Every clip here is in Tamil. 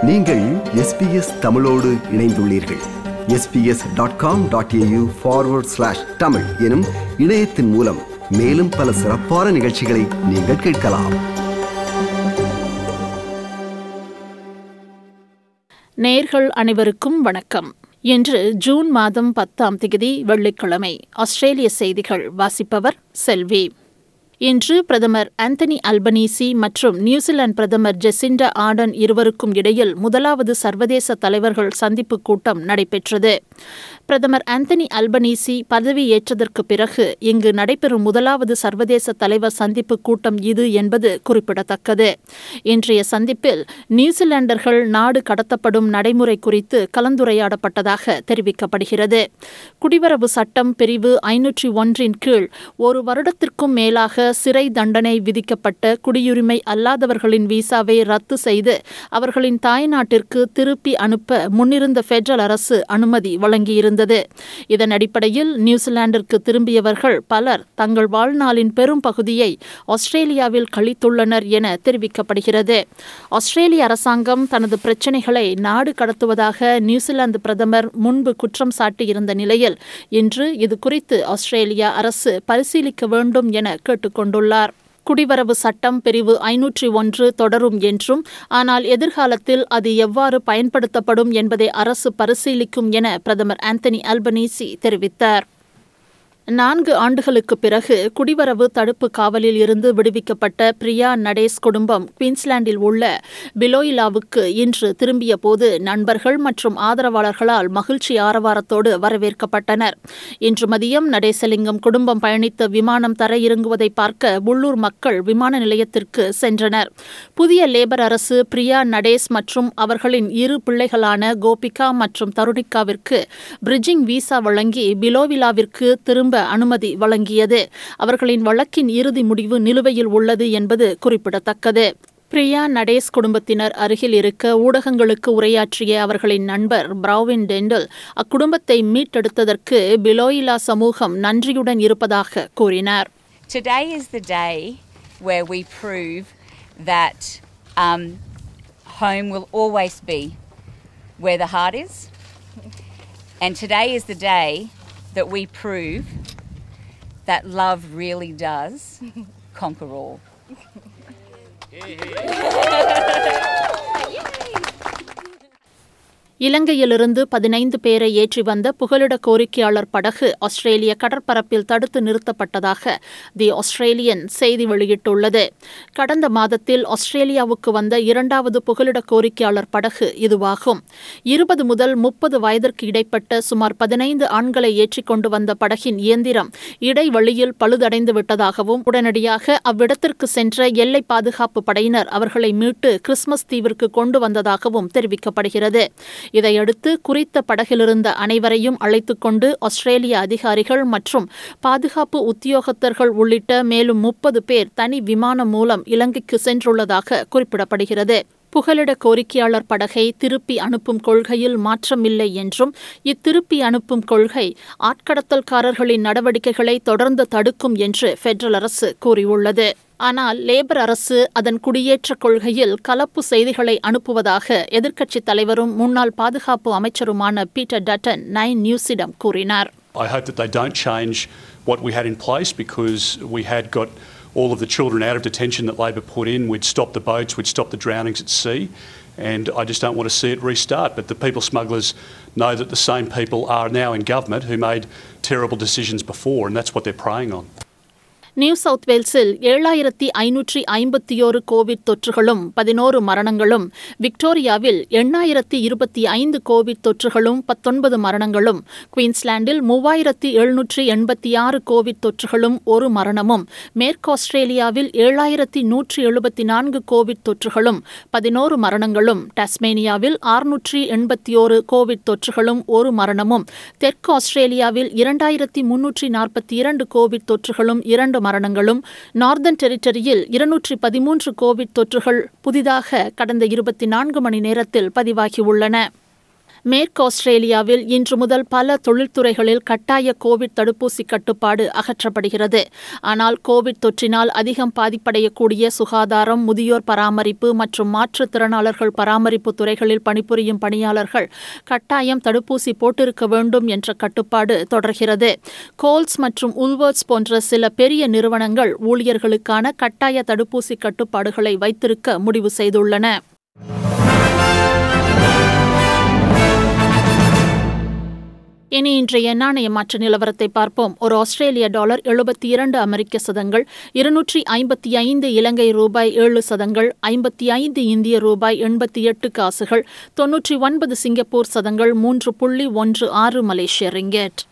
நீங்கள் எஸ்பிஎஸ் தமிழோடு இணைந்துள்ளீர்கள் SBS dot com dot AU forward slash Tamil எனும் இணையத்தின் மூலம் மேலும் பல சிறப்பான நிகழ்ச்சிகளை நீங்கள் கேட்கலாம் நேர்கள் அனைவருக்கும் வணக்கம் இன்று ஜூன் மாதம் பத்தாம் தேதி வெள்ளிக்கிழமை ஆஸ்திரேலிய செய்திகள் வாசிப்பவர் செல்வி இன்று பிரதமர் ஆந்தனி அல்பனீசி மற்றும் நியூசிலாந்து பிரதமர் ஜெசிண்டா ஆர்டன் இருவருக்கும் இடையில் முதலாவது சர்வதேச தலைவர்கள் சந்திப்பு கூட்டம் நடைபெற்றது பிரதமர் ஆந்தனி அல்பனீசி பதவியேற்றதற்கு பிறகு இங்கு நடைபெறும் முதலாவது சர்வதேச தலைவர் சந்திப்பு கூட்டம் இது என்பது குறிப்பிடத்தக்கது இன்றைய சந்திப்பில் நியூசிலாண்டர்கள் நாடு கடத்தப்படும் நடைமுறை குறித்து கலந்துரையாடப்பட்டதாக தெரிவிக்கப்படுகிறது குடிவரவு சட்டம் பிரிவு ஐநூற்றி ஒன்றின் கீழ் ஒரு வருடத்திற்கும் மேலாக சிறை தண்டனை விதிக்கப்பட்ட குடியுரிமை அல்லாதவர்களின் விசாவை ரத்து செய்து அவர்களின் தாய்நாட்டிற்கு திருப்பி அனுப்ப முன்னிருந்த பெடரல் அரசு அனுமதி வழங்கியிருந்தது இதன் அடிப்படையில் நியூசிலாந்திற்கு திரும்பியவர்கள் பலர் தங்கள் வாழ்நாளின் பெரும் பகுதியை ஆஸ்திரேலியாவில் கழித்துள்ளனர் என தெரிவிக்கப்படுகிறது ஆஸ்திரேலிய அரசாங்கம் தனது பிரச்சினைகளை நாடு கடத்துவதாக நியூசிலாந்து பிரதமர் முன்பு குற்றம் சாட்டியிருந்த நிலையில் இன்று இது குறித்து ஆஸ்திரேலியா அரசு பரிசீலிக்க வேண்டும் என கேட்டுக்கொண்டுள்ளார் குடிவரவு சட்டம் பிரிவு ஐநூற்றி ஒன்று தொடரும் என்றும் ஆனால் எதிர்காலத்தில் அது எவ்வாறு பயன்படுத்தப்படும் என்பதை அரசு பரிசீலிக்கும் என பிரதமர் ஆந்தனி அல்பனீசி தெரிவித்தார் நான்கு ஆண்டுகளுக்கு பிறகு குடிவரவு தடுப்பு காவலில் இருந்து விடுவிக்கப்பட்ட பிரியா நடேஸ் குடும்பம் குயின்ஸ்லாண்டில் உள்ள பிலோயிலாவுக்கு இன்று திரும்பிய போது நண்பர்கள் மற்றும் ஆதரவாளர்களால் மகிழ்ச்சி ஆரவாரத்தோடு வரவேற்கப்பட்டனர் இன்று மதியம் நடேசலிங்கம் குடும்பம் பயணித்த விமானம் தர இறங்குவதை பார்க்க உள்ளூர் மக்கள் விமான நிலையத்திற்கு சென்றனர் புதிய லேபர் அரசு பிரியா நடேஸ் மற்றும் அவர்களின் இரு பிள்ளைகளான கோபிகா மற்றும் தருணிகாவிற்கு பிரிட்ஜிங் விசா வழங்கி பிலோவிலாவிற்கு திரும்ப அனுமதி வழங்கியது அவர்களின் வழக்கின் இறுதி முடிவு நிலுவையில் உள்ளது என்பது குறிப்பிடத்தக்கது பிரியா நடேஸ் குடும்பத்தினர் அருகில் இருக்க ஊடகங்களுக்கு உரையாற்றிய அவர்களின் நண்பர் பிராவின் டெண்டல் அக்குடும்பத்தை மீட்டெடுத்ததற்கு பிலோயிலா சமூகம் நன்றியுடன் இருப்பதாக கூறினார் Today is the day where we prove that um, home will always be where the heart is. And today is the day that we prove that love really does conquer all. இலங்கையிலிருந்து பதினைந்து பேரை ஏற்றி வந்த புகலிட கோரிக்கையாளர் படகு ஆஸ்திரேலிய கடற்பரப்பில் தடுத்து நிறுத்தப்பட்டதாக தி ஆஸ்திரேலியன் செய்தி வெளியிட்டுள்ளது கடந்த மாதத்தில் ஆஸ்திரேலியாவுக்கு வந்த இரண்டாவது புகலிட கோரிக்கையாளர் படகு இதுவாகும் இருபது முதல் முப்பது வயதிற்கு இடைப்பட்ட சுமார் பதினைந்து ஆண்களை ஏற்றிக் கொண்டு வந்த படகின் இயந்திரம் இடைவெளியில் பழுதடைந்து விட்டதாகவும் உடனடியாக அவ்விடத்திற்கு சென்ற எல்லை பாதுகாப்பு படையினர் அவர்களை மீட்டு கிறிஸ்துமஸ் தீவிற்கு கொண்டு வந்ததாகவும் தெரிவிக்கப்படுகிறது இதையடுத்து குறித்த படகிலிருந்த அனைவரையும் அழைத்துக் கொண்டு ஆஸ்திரேலிய அதிகாரிகள் மற்றும் பாதுகாப்பு உத்தியோகத்தர்கள் உள்ளிட்ட மேலும் முப்பது பேர் தனி விமானம் மூலம் இலங்கைக்கு சென்றுள்ளதாக குறிப்பிடப்படுகிறது புகலிட கோரிக்கையாளர் படகை திருப்பி அனுப்பும் கொள்கையில் மாற்றமில்லை என்றும் இத்திருப்பி அனுப்பும் கொள்கை ஆட்கடத்தல்காரர்களின் நடவடிக்கைகளை தொடர்ந்து தடுக்கும் என்று பெடரல் அரசு கூறியுள்ளது ஆனால் லேபர் அரசு அதன் குடியேற்ற கொள்கையில் கலப்பு செய்திகளை அனுப்புவதாக எதிர்க்கட்சித் தலைவரும் முன்னாள் பாதுகாப்பு அமைச்சருமான பீட்டர் டட்டன் நைன் நியூஸிடம் கூறினார் I hope that they don't change what we had in place because we had got all of the children out of detention that Labor put in. We'd stop the boats, we'd stop the drownings at sea, and I just don't want to see it restart. But the people smugglers know that the same people are now in government who made terrible decisions before, and that's what they're preying on. New South வேல்ஸில் ஏழாயிரத்தி ஐநூற்றி ஐம்பத்தியோரு கோவிட் தொற்றுகளும் பதினோரு மரணங்களும் விக்டோரியாவில் எண்ணாயிரத்தி இருபத்தி ஐந்து கோவிட் தொற்றுகளும் பத்தொன்பது மரணங்களும் குயின்ஸ்லாண்டில் மூவாயிரத்தி எழுநூற்றி எண்பத்தி ஆறு கோவிட் தொற்றுகளும் ஒரு மரணமும் மேற்கு ஆஸ்திரேலியாவில் ஏழாயிரத்தி நூற்றி எழுபத்தி நான்கு கோவிட் தொற்றுகளும் பதினோரு மரணங்களும் டாஸ்மேனியாவில் ஆறுநூற்றி எண்பத்தியோரு கோவிட் தொற்றுகளும் ஒரு மரணமும் தெற்கு ஆஸ்திரேலியாவில் இரண்டாயிரத்தி முன்னூற்றி நாற்பத்தி இரண்டு கோவிட் தொற்றுகளும் இரண்டு மரணங்களும் நார்தன் டெரிட்டரியில் இருநூற்றி பதிமூன்று கோவிட் தொற்றுகள் புதிதாக கடந்த இருபத்தி நான்கு மணி நேரத்தில் பதிவாகியுள்ளன மேற்கு ஆஸ்திரேலியாவில் இன்று முதல் பல தொழில்துறைகளில் கட்டாய கோவிட் தடுப்பூசி கட்டுப்பாடு அகற்றப்படுகிறது ஆனால் கோவிட் தொற்றினால் அதிகம் பாதிப்படையக்கூடிய சுகாதாரம் முதியோர் பராமரிப்பு மற்றும் மாற்றுத்திறனாளர்கள் பராமரிப்பு துறைகளில் பணிபுரியும் பணியாளர்கள் கட்டாயம் தடுப்பூசி போட்டிருக்க வேண்டும் என்ற கட்டுப்பாடு தொடர்கிறது கோல்ஸ் மற்றும் உல்வர்ட்ஸ் போன்ற சில பெரிய நிறுவனங்கள் ஊழியர்களுக்கான கட்டாய தடுப்பூசி கட்டுப்பாடுகளை வைத்திருக்க முடிவு செய்துள்ளன இனி இன்றைய நாணய மாற்று நிலவரத்தை பார்ப்போம் ஒரு ஆஸ்திரேலிய டாலர் எழுபத்தி இரண்டு அமெரிக்க சதங்கள் இருநூற்றி ஐம்பத்தி ஐந்து இலங்கை ரூபாய் ஏழு சதங்கள் ஐம்பத்தி ஐந்து இந்திய ரூபாய் எண்பத்தி எட்டு காசுகள் தொன்னூற்றி ஒன்பது சிங்கப்பூர் சதங்கள் மூன்று புள்ளி ஒன்று ஆறு மலேசிய ரிங்கெட்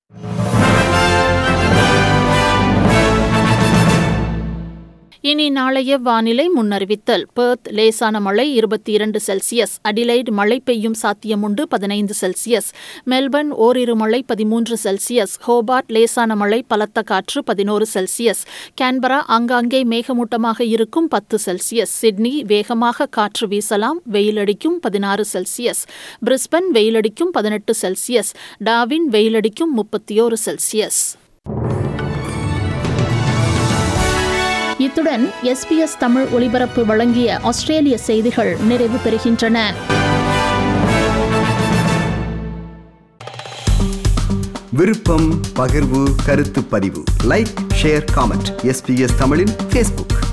இனி நாளைய வானிலை முன்னறிவித்தல் பெர்த் லேசான மழை இருபத்தி இரண்டு செல்சியஸ் அடிலைட் மழை பெய்யும் சாத்தியமுண்டு பதினைந்து செல்சியஸ் மெல்பர்ன் ஓரிரு மழை பதிமூன்று செல்சியஸ் ஹோபார்ட் லேசான மழை பலத்த காற்று பதினோரு செல்சியஸ் கேன்பரா ஆங்காங்கே மேகமூட்டமாக இருக்கும் பத்து செல்சியஸ் சிட்னி வேகமாக காற்று வீசலாம் வெயிலடிக்கும் பதினாறு செல்சியஸ் பிரிஸ்பன் வெயிலடிக்கும் பதினெட்டு செல்சியஸ் டாவின் வெயிலடிக்கும் முப்பத்தியோரு செல்சியஸ் இத்துடன் எஸ்பிஎஸ் தமிழ் ஒலிபரப்பு வழங்கிய ஆஸ்திரேலிய செய்திகள் நிறைவு பெறுகின்றன விருப்பம் பகிர்வு கருத்து பதிவு லைக் ஷேர் காமெண்ட் எஸ்பிஎஸ் தமிழின் ஃபேஸ்புக்